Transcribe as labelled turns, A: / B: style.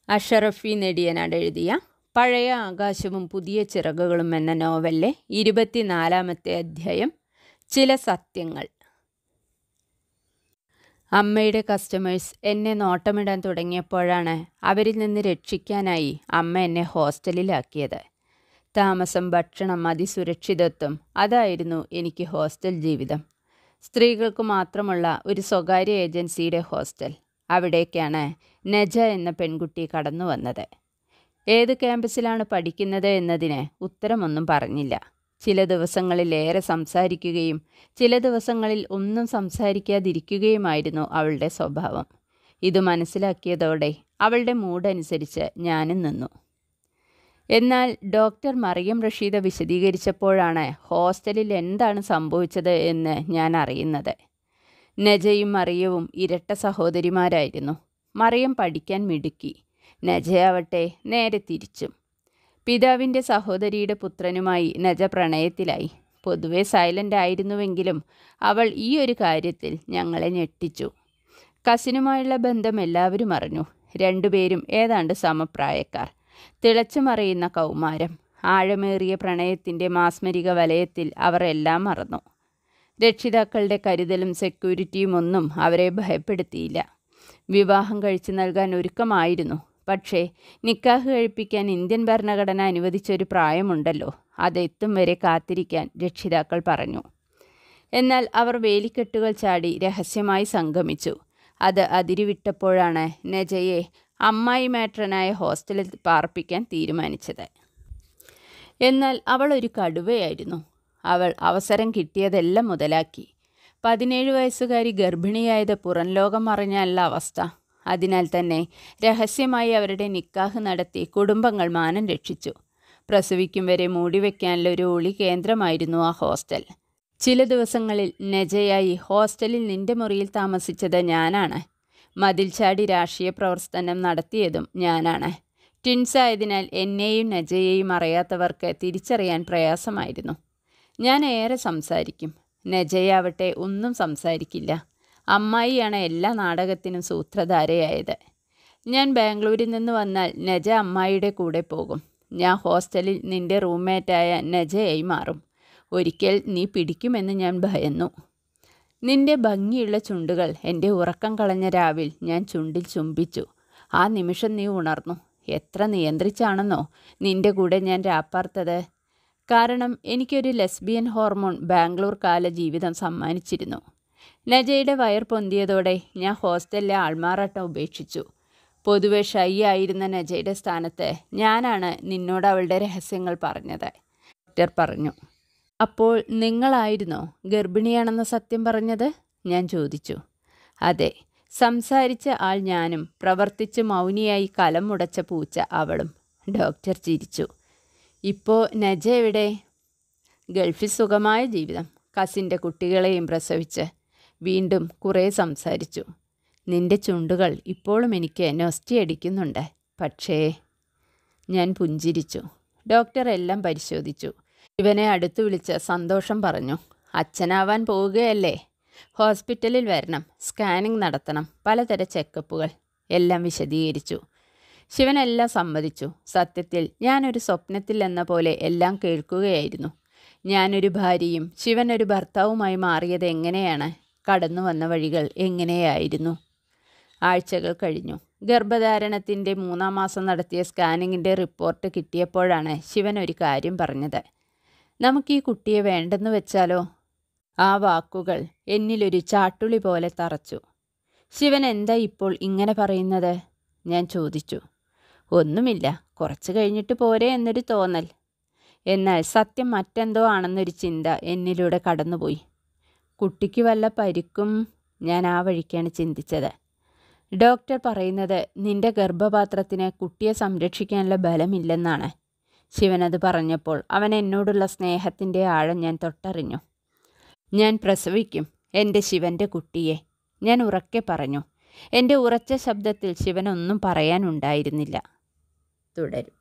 A: അഷറഫി നെടിയനാട് എഴുതിയ പഴയ ആകാശവും പുതിയ ചിറകുകളും എന്ന നോവലിലെ ഇരുപത്തിനാലാമത്തെ അധ്യായം ചില സത്യങ്ങൾ അമ്മയുടെ കസ്റ്റമേഴ്സ് എന്നെ നോട്ടമിടാൻ തുടങ്ങിയപ്പോഴാണ് അവരിൽ നിന്ന് രക്ഷിക്കാനായി അമ്മ എന്നെ ഹോസ്റ്റലിലാക്കിയത് താമസം ഭക്ഷണം അതിസുരക്ഷിതത്വം അതായിരുന്നു എനിക്ക് ഹോസ്റ്റൽ ജീവിതം സ്ത്രീകൾക്ക് മാത്രമുള്ള ഒരു സ്വകാര്യ ഏജൻസിയുടെ ഹോസ്റ്റൽ അവിടേക്കാണ് നജ എന്ന പെൺകുട്ടി കടന്നു വന്നത് ഏത് ക്യാമ്പസിലാണ് പഠിക്കുന്നത് എന്നതിന് ഉത്തരമൊന്നും പറഞ്ഞില്ല ചില ദിവസങ്ങളിൽ ഏറെ സംസാരിക്കുകയും ചില ദിവസങ്ങളിൽ ഒന്നും സംസാരിക്കാതിരിക്കുകയുമായിരുന്നു അവളുടെ സ്വഭാവം ഇത് മനസ്സിലാക്കിയതോടെ അവളുടെ മൂഡനുസരിച്ച് ഞാനും നിന്നു എന്നാൽ ഡോക്ടർ മറിയം റഷീദ വിശദീകരിച്ചപ്പോഴാണ് ഹോസ്റ്റലിൽ എന്താണ് സംഭവിച്ചത് എന്ന് ഞാൻ അറിയുന്നത് നജയും മറിയവും ഇരട്ട സഹോദരിമാരായിരുന്നു മറിയം പഠിക്കാൻ മിടുക്കി നജയാവട്ടെ നേരെ തിരിച്ചും പിതാവിൻ്റെ സഹോദരിയുടെ പുത്രനുമായി നജ പ്രണയത്തിലായി പൊതുവെ സൈലൻ്റ് ആയിരുന്നുവെങ്കിലും അവൾ ഈ ഒരു കാര്യത്തിൽ ഞങ്ങളെ ഞെട്ടിച്ചു കസിനുമായുള്ള ബന്ധം എല്ലാവരും അറിഞ്ഞു രണ്ടുപേരും ഏതാണ്ട് സമപ്രായക്കാർ തിളച്ചു മറിയുന്ന കൗമാരം ആഴമേറിയ പ്രണയത്തിൻ്റെ മാസ്മരിക വലയത്തിൽ അവർ എല്ലാം മറന്നു രക്ഷിതാക്കളുടെ കരുതലും സെക്യൂരിറ്റിയും ഒന്നും അവരെ ഭയപ്പെടുത്തിയില്ല വിവാഹം കഴിച്ചു നൽകാൻ ഒരുക്കമായിരുന്നു പക്ഷേ നിക്കാഹ് കഴിപ്പിക്കാൻ ഇന്ത്യൻ ഭരണഘടന അനുവദിച്ചൊരു പ്രായമുണ്ടല്ലോ അതെത്തും വരെ കാത്തിരിക്കാൻ രക്ഷിതാക്കൾ പറഞ്ഞു എന്നാൽ അവർ വേലിക്കെട്ടുകൾ ചാടി രഹസ്യമായി സംഗമിച്ചു അത് അതിരുവിട്ടപ്പോഴാണ് നജയെ അമ്മായി മാട്രനായ ഹോസ്റ്റലിൽ പാർപ്പിക്കാൻ തീരുമാനിച്ചത് എന്നാൽ അവൾ ഒരു കടുവയായിരുന്നു അവൾ അവസരം കിട്ടിയതെല്ലാം മുതലാക്കി പതിനേഴ് വയസ്സുകാരി ഗർഭിണിയായത് പുറം ലോകം അറിഞ്ഞല്ല അവസ്ഥ അതിനാൽ തന്നെ രഹസ്യമായി അവരുടെ നിക്കാഹ് നടത്തി കുടുംബങ്ങൾ മാനം രക്ഷിച്ചു പ്രസവിക്കും വരെ മൂടിവെക്കാനുള്ള ഒരു ഒളി കേന്ദ്രമായിരുന്നു ആ ഹോസ്റ്റൽ ചില ദിവസങ്ങളിൽ നജയായി ഹോസ്റ്റലിൽ നിന്റെ മുറിയിൽ താമസിച്ചത് ഞാനാണ് മതിൽ ചാടി രാഷ്ട്രീയ പ്രവർത്തനം നടത്തിയതും ഞാനാണ് ട്വിൻസ് ആയതിനാൽ എന്നെയും നജയെയും അറിയാത്തവർക്ക് തിരിച്ചറിയാൻ പ്രയാസമായിരുന്നു ഞാൻ ഏറെ സംസാരിക്കും നജയാവട്ടെ ഒന്നും സംസാരിക്കില്ല അമ്മായിയാണ് എല്ലാ നാടകത്തിനും സൂത്രധാരയായത് ഞാൻ ബാംഗ്ലൂരിൽ നിന്ന് വന്നാൽ നജ അമ്മായിയുടെ കൂടെ പോകും ഞാൻ ഹോസ്റ്റലിൽ നിന്റെ റൂംമേറ്റായ നജയായി മാറും ഒരിക്കൽ നീ പിടിക്കുമെന്ന് ഞാൻ ഭയന്നു നിന്റെ ഭംഗിയുള്ള ചുണ്ടുകൾ എൻ്റെ ഉറക്കം കളഞ്ഞ രാവിൽ ഞാൻ ചുണ്ടിൽ ചുംബിച്ചു ആ നിമിഷം നീ ഉണർന്നു എത്ര നിയന്ത്രിച്ചാണെന്നോ നിന്റെ കൂടെ ഞാൻ രാപ്പാർത്തത് കാരണം എനിക്കൊരു ലെസ്ബിയൻ ഹോർമോൺ ബാംഗ്ലൂർ കാല ജീവിതം സമ്മാനിച്ചിരുന്നു നജയുടെ വയർ പൊന്തിയതോടെ ഞാൻ ഹോസ്റ്റലിലെ ആൾമാറാട്ടം ഉപേക്ഷിച്ചു പൊതുവെ ഷൈ ആയിരുന്ന നജയുടെ സ്ഥാനത്ത് ഞാനാണ് നിന്നോട് അവളുടെ രഹസ്യങ്ങൾ പറഞ്ഞത് ഡോക്ടർ പറഞ്ഞു അപ്പോൾ നിങ്ങളായിരുന്നോ ഗർഭിണിയാണെന്ന സത്യം പറഞ്ഞത് ഞാൻ ചോദിച്ചു അതെ സംസാരിച്ച ആൾ ഞാനും പ്രവർത്തിച്ച് മൗനിയായി കലം മുടച്ച പൂച്ച അവളും ഡോക്ടർ ചിരിച്ചു ഇപ്പോൾ നജ എവിടെ ഗൾഫിൽ സുഖമായ ജീവിതം കസിൻ്റെ കുട്ടികളെയും പ്രസവിച്ച് വീണ്ടും കുറേ സംസാരിച്ചു നിന്റെ ചുണ്ടുകൾ ഇപ്പോഴും എനിക്ക് നൊസ്റ്റി അടിക്കുന്നുണ്ട് പക്ഷേ ഞാൻ പുഞ്ചിരിച്ചു ഡോക്ടർ എല്ലാം പരിശോധിച്ചു ഇവനെ അടുത്തു വിളിച്ച് സന്തോഷം പറഞ്ഞു അച്ഛനാവാൻ പോവുകയല്ലേ ഹോസ്പിറ്റലിൽ വരണം സ്കാനിംഗ് നടത്തണം പലതര ചെക്കപ്പുകൾ എല്ലാം വിശദീകരിച്ചു ശിവനെല്ലാം സമ്മതിച്ചു സത്യത്തിൽ ഞാനൊരു സ്വപ്നത്തിൽ എന്ന പോലെ എല്ലാം കേൾക്കുകയായിരുന്നു ഞാനൊരു ഭാര്യയും ശിവൻ ഒരു ഭർത്താവുമായി മാറിയത് എങ്ങനെയാണ് കടന്നു വന്ന വഴികൾ എങ്ങനെയായിരുന്നു ആഴ്ചകൾ കഴിഞ്ഞു ഗർഭധാരണത്തിൻ്റെ മൂന്നാം മാസം നടത്തിയ സ്കാനിങ്ങിൻ്റെ റിപ്പോർട്ട് കിട്ടിയപ്പോഴാണ് ശിവൻ ഒരു കാര്യം പറഞ്ഞത് നമുക്ക് ഈ കുട്ടിയെ വേണ്ടെന്ന് വെച്ചാലോ ആ വാക്കുകൾ എന്നിലൊരു ചാട്ടുളി പോലെ തറച്ചു ശിവൻ എന്താ ഇപ്പോൾ ഇങ്ങനെ പറയുന്നത് ഞാൻ ചോദിച്ചു ഒന്നുമില്ല കുറച്ച് കഴിഞ്ഞിട്ട് പോരെ എന്നൊരു തോന്നൽ എന്നാൽ സത്യം മറ്റെന്തോ ആണെന്നൊരു ചിന്ത എന്നിലൂടെ കടന്നുപോയി കുട്ടിക്ക് വല്ല പരിക്കും ഞാൻ ആ വഴിക്കാണ് ചിന്തിച്ചത് ഡോക്ടർ പറയുന്നത് നിന്റെ ഗർഭപാത്രത്തിന് കുട്ടിയെ സംരക്ഷിക്കാനുള്ള ബലമില്ലെന്നാണ് ശിവനത് പറഞ്ഞപ്പോൾ അവൻ എന്നോടുള്ള സ്നേഹത്തിൻ്റെ ആഴം ഞാൻ തൊട്ടറിഞ്ഞു ഞാൻ പ്രസവിക്കും എൻ്റെ ശിവൻ്റെ കുട്ടിയെ ഞാൻ ഉറക്കെ പറഞ്ഞു എൻ്റെ ഉറച്ച ശബ്ദത്തിൽ ശിവനൊന്നും പറയാനുണ്ടായിരുന്നില്ല തുടരും